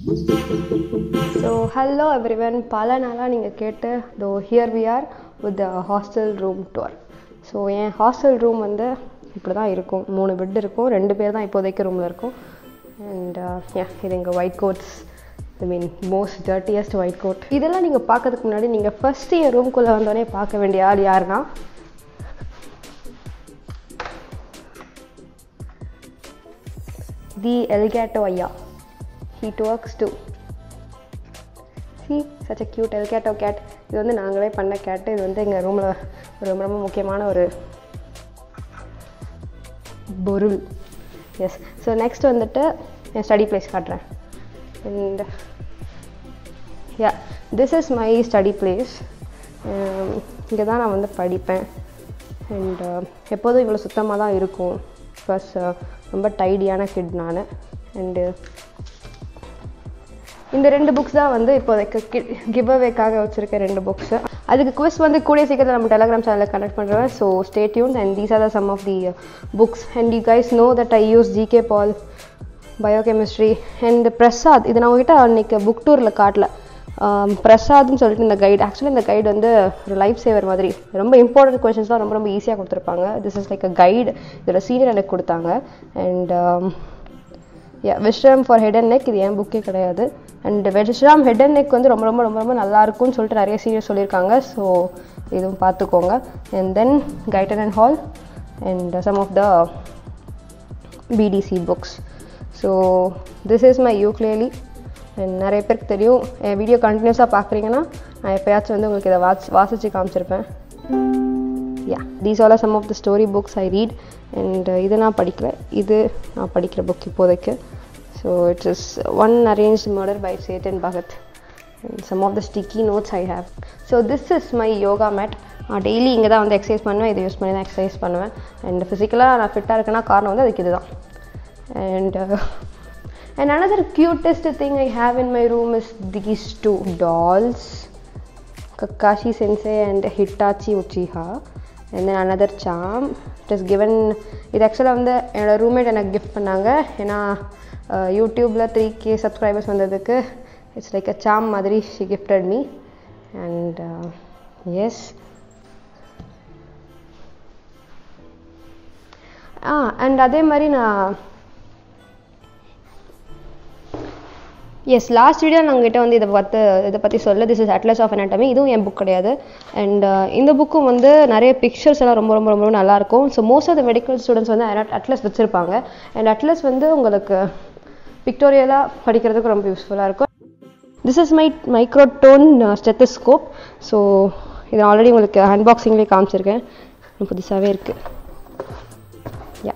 so hello everyone பல நாளாக நீங்கள் கேட்டு தோ here we are with the hostel room tour so என் ஹாஸ்டல் ரூம் வந்து இப்படி தான் இருக்கும் மூணு பெட் இருக்கும் ரெண்டு பேர் தான் இப்போதைக்கு ரூமில் இருக்கும் அண்ட் இது எங்கள் white coats I mean most dirtiest white coat இதெல்லாம் நீங்கள் பார்க்கறதுக்கு முன்னாடி நீங்கள் ஃபஸ்ட்டு என் ரூம்குள்ளே வந்தோடனே பார்க்க வேண்டிய ஆள் யாருன்னா தி எல்கேட்டோ ஐயா heat works to see such a cute எல்கேட்டோ கேட் இது வந்து நாங்களே பண்ண கேட்டு இது வந்து எங்கள் ரூமில் ரொம்ப ரொம்ப முக்கியமான ஒரு பொருள் எஸ் ஸோ நெக்ஸ்ட் வந்துட்டு என் ஸ்டடி பிளேஸ் காட்டுறேன் and yeah this is my study place இங்கே தான் நான் வந்து படிப்பேன் அண்ட் எப்போதும் இவ்வளோ சுத்தமாக தான் இருக்கும் ப்ளஸ் ரொம்ப டைடியான கிட் நான் அண்டு இந்த ரெண்டு புக்ஸ் தான் வந்து இப்போதைக்கு கிவ் அவேக்காக வச்சுருக்க ரெண்டு புக்ஸு அதுக்கு குவிஸ் வந்து கூடிய சீக்கிரத்தில் நம்ம டெலகிராம் சேனலில் கனெக்ட் பண்ணுறேன் so stay tuned and these are the some of the books and you guys know that I use GK Pal biochemistry and Prasad இது நான் உங்ககிட்ட அன்றைக்கி புக் டூரில் காட்டல பிரசாத்னு சொல்லிட்டு இந்த கைடு ஆக்சுவலி இந்த கைடு வந்து ஒரு லைஃப் சேவர் மாதிரி ரொம்ப இம்பார்ட்டன்ட் கொஷின்ஸ்லாம் ரொம்ப ரொம்ப ஈஸியாக கொடுத்துருப்பாங்க this is like a guide இதோட சீனியர் எனக்கு கொடுத்தாங்க and yeah Vishram for head and neck இது என் புக்கே கிடையாது and Vishram head and neck வந்து ரொம்ப ரொம்ப ரொம்ப ரொம்ப நல்லா இருக்கும்னு சொல்லிட்டு நிறைய சீரியஸ் சொல்லியிருக்காங்க ஸோ இதுவும் பார்த்துக்கோங்க and then Guyton and Hall and some of the BDC books so this is my ukulele and நிறைய பேருக்கு தெரியும் என் வீடியோ கண்டினியூஸாக பார்க்குறீங்கன்னா நான் எப்போயாச்சும் வந்து உங்களுக்கு இதை வாசி வாசித்து காமிச்சிருப்பேன் yeah these all are some of the story books I read and இது நான் படிக்கல இது நான் படிக்கிற புக் இப்போதைக்கு so it's is one arrange murder by Chetan Bhagat and some of the sticky notes I have so this is my yoga mat நான் daily இங்கே தான் வந்து எக்ஸசைஸ் பண்ணுவேன் இதை யூஸ் பண்ணி தான் எக்ஸசைஸ் பண்ணுவேன் அண்ட் ஃபிசிக்கலாக நான் ஃபிட்டாக இருக்கேன்னா காரணம் வந்து அதுக்கு இதுதான் and and another cutest thing I have in my room is these two dolls Kakashi Sensei and Itachi Uchiha and then another charm it is given இது ஆக்சுவலாக வந்து என்னோடய ரூம்மேட் எனக்கு கிஃப்ட் பண்ணாங்க ஏன்னா யூடியூப்பில் த்ரீ கே சப்ஸ்கிரைபர்ஸ் வந்ததுக்கு it's like a charm மாதிரி she gifted me and yes ah and அதே மாதிரி நான் எஸ் லாஸ்ட் வீடியோ நான் உங்ககிட்ட வந்து இதை பார்த்து இதை பற்றி சொல்ல this is atlas of anatomy இதுவும் என் புக் கிடையாது அண்ட் இந்த புக்கும் வந்து நிறைய பிக்சர்ஸ் எல்லாம் ரொம்ப ரொம்ப ரொம்ப நல்லாயிருக்கும் so most of the medical students வந்து அட்லஸ் வச்சுருப்பாங்க அண்ட் அட்லஸ் வந்து உங்களுக்கு பிக்டோரியலாக படிக்கிறதுக்கு ரொம்ப யூஸ்ஃபுல்லாக இருக்கும் this is my Microtone stethoscope so இது ஆல்ரெடி உங்களுக்கு அன்பாக்சிங்லேயே காமிச்சிருக்கேன் புதுசாகவே இருக்குது yeah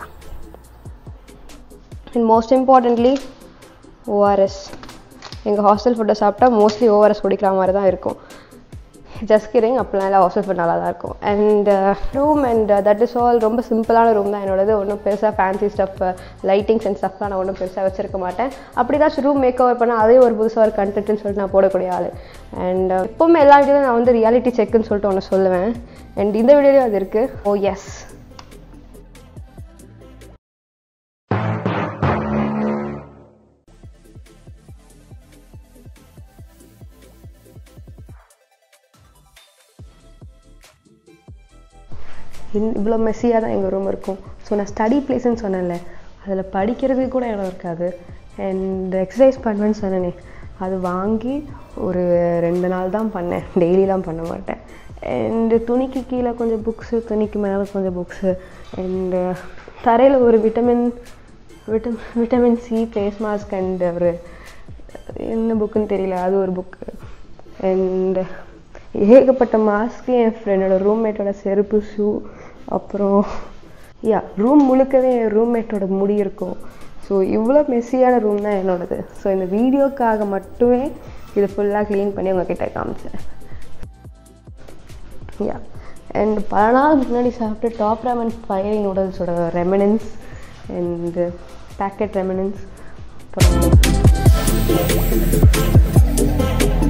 and most importantly ORS எங்கள் ஹாஸ்டல் ஃபுட்டை சாப்பிட்டா மோஸ்ட்லி ஓஆர்எஸ் குடிக்கிற மாதிரி தான் இருக்கும் ஜஸ்ட் கிரிங் அப்படிலாம் இல்லை ஹாஸ்டல் ஃபுட் நல்லா தான் இருக்கும் and room and that is all ரொம்ப சிம்பிளான ரூம் தான் என்னோடது ஒன்றும் பெருசாக ஃபேன்சி ஸ்டஃப் லைட்டிங்ஸ் அண்ட் ஸ்டஃப்லாம் நான் ஒன்றும் பெருசாக வச்சிருக்க மாட்டேன் அப்படி ஏதாச்சும் ரூம் மேக் ஓவர் பண்ணால் அதே ஒரு புதுசாக ஒரு கண்டென்ட்னு சொல்லிட்டு நான் போடக்கூடிய ஆள் அண்ட் எப்போவுமே எல்லா வீடியோவும் நான் வந்து ரியாலிட்டி செக்குன்னு சொல்லிட்டு ஒன்று சொல்லுவேன் அண்ட் இந்த வீடியோலையும் அது இருக்குது ஓ எஸ் இவ்வளோ மெஸ்ஸியாக தான் எங்கள் ரூம் இருக்கும் ஸோ நான் ஸ்டடி பிளேஸ்ன்னு சொன்னேன்ல அதில் படிக்கிறதுக்கு கூட இடம் இருக்காது அண்ட் எக்ஸசைஸ் பண்ணுவேன்னு சொன்னேனே அது வாங்கி ஒரு ரெண்டு நாள் தான் பண்ணேன் டெய்லிலாம் பண்ண மாட்டேன் அண்டு துணிக்கு கீழே கொஞ்சம் புக்ஸு துணிக்கு மேலே கொஞ்சம் புக்ஸு அண்டு தரையில் ஒரு விட்டமின் விட்டம் vitamin C face mask and ஒரு என்ன புக்குன்னு தெரியல அது ஒரு புக்கு அண்ட் ஏகப்பட்ட மாஸ்க்கு என் ஃப்ரெண்டோட ரூம்மேட்டோட செருப்பு ஷூ அப்புறம் யா ரூம் முழுக்கவே என் ரூம்மேட்டோட முடி இருக்கும் ஸோ இவ்வளோ மெஸ்ஸியான ரூம் தான் என்னோடது ஸோ இந்த வீடியோக்காக மட்டுமே இது ஃபுல்லாக க்ளீன் பண்ணி உங்ககிட்ட காமிச்சேன் யா அண்ட் பல நாள் முன்னாடி சாப்பிட்டு டாப் ரேமன் ஃபைரி நூடுல்ஸோட ரெமினன்ஸ் அண்ட் பேக்கெட் ரெமினன்ஸ் அப்புறம்